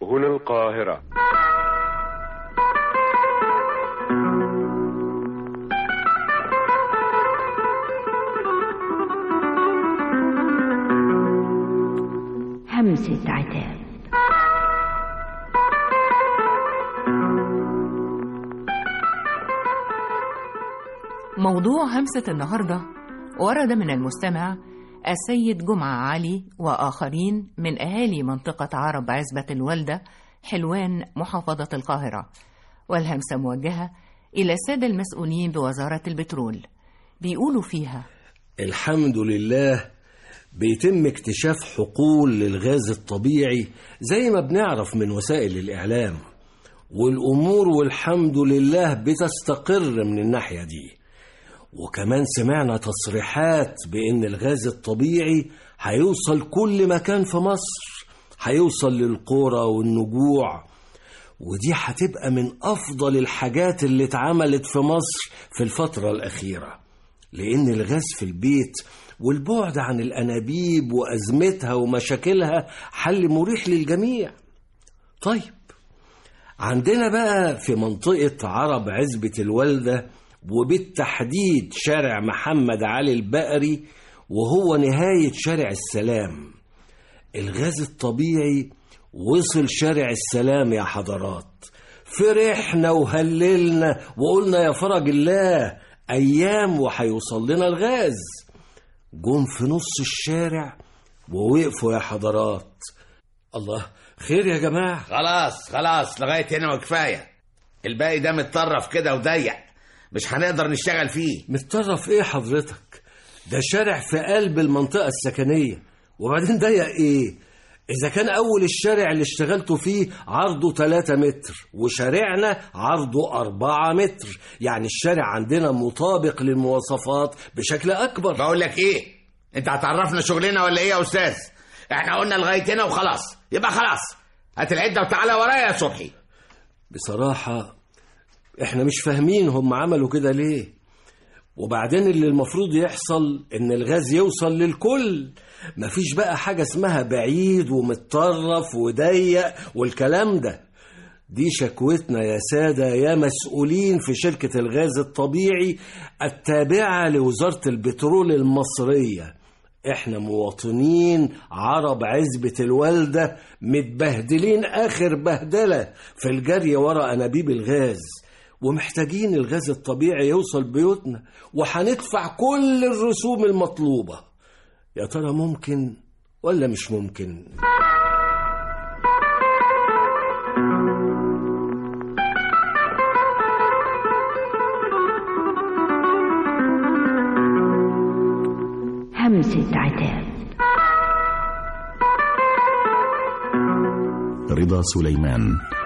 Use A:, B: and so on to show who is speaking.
A: هنا القاهرة
B: همسة عتاب
C: موضوع همسة النهاردة ورد من المستمع السيد جمعة علي وآخرين من أهالي منطقة عرب عزبة الوالدة حلوان محافظة القاهرة والهمسة موجهة إلى السادة المسؤولين بوزارة البترول بيقولوا فيها
D: الحمد لله بيتم اكتشاف حقول للغاز الطبيعي زي ما بنعرف من وسائل الإعلام والأمور والحمد لله بتستقر من الناحية دي وكمان سمعنا تصريحات بأن الغاز الطبيعي هيوصل كل مكان في مصر هيوصل للقرى والنجوع ودي هتبقى من أفضل الحاجات اللي اتعملت في مصر في الفترة الأخيرة لأن الغاز في البيت والبعد عن الأنابيب وأزمتها ومشاكلها حل مريح للجميع طيب عندنا بقى في منطقة عرب عزبة الوالدة وبالتحديد شارع محمد علي البقري وهو نهاية شارع السلام الغاز الطبيعي وصل شارع السلام يا حضرات فرحنا وهللنا وقلنا يا فرج الله أيام وهيوصل لنا الغاز جم في نص الشارع ووقفوا يا حضرات الله خير يا جماعة
E: خلاص خلاص لغاية هنا وكفاية الباقي ده متطرف كده وضيق مش هنقدر نشتغل فيه
D: متطرف ايه حضرتك ده شارع في قلب المنطقة السكنية وبعدين ضيق ايه إذا كان أول الشارع اللي اشتغلته فيه عرضه 3 متر وشارعنا عرضه 4 متر يعني الشارع عندنا مطابق للمواصفات بشكل أكبر
E: بقول لك ايه انت هتعرفنا شغلنا ولا ايه يا استاذ احنا قلنا لغاية هنا وخلاص يبقى خلاص هات العدة وتعالى ورايا يا صبحي
D: بصراحة احنا مش فاهمين هم عملوا كده ليه وبعدين اللي المفروض يحصل ان الغاز يوصل للكل مفيش بقى حاجة اسمها بعيد ومتطرف وضيق والكلام ده دي شكوتنا يا سادة يا مسؤولين في شركة الغاز الطبيعي التابعة لوزارة البترول المصرية احنا مواطنين عرب عزبة الوالدة متبهدلين اخر بهدلة في الجري ورا انابيب الغاز ومحتاجين الغاز الطبيعي يوصل بيوتنا وهندفع كل الرسوم المطلوبة يا ترى ممكن ولا مش ممكن
B: همسة عتاب
F: رضا سليمان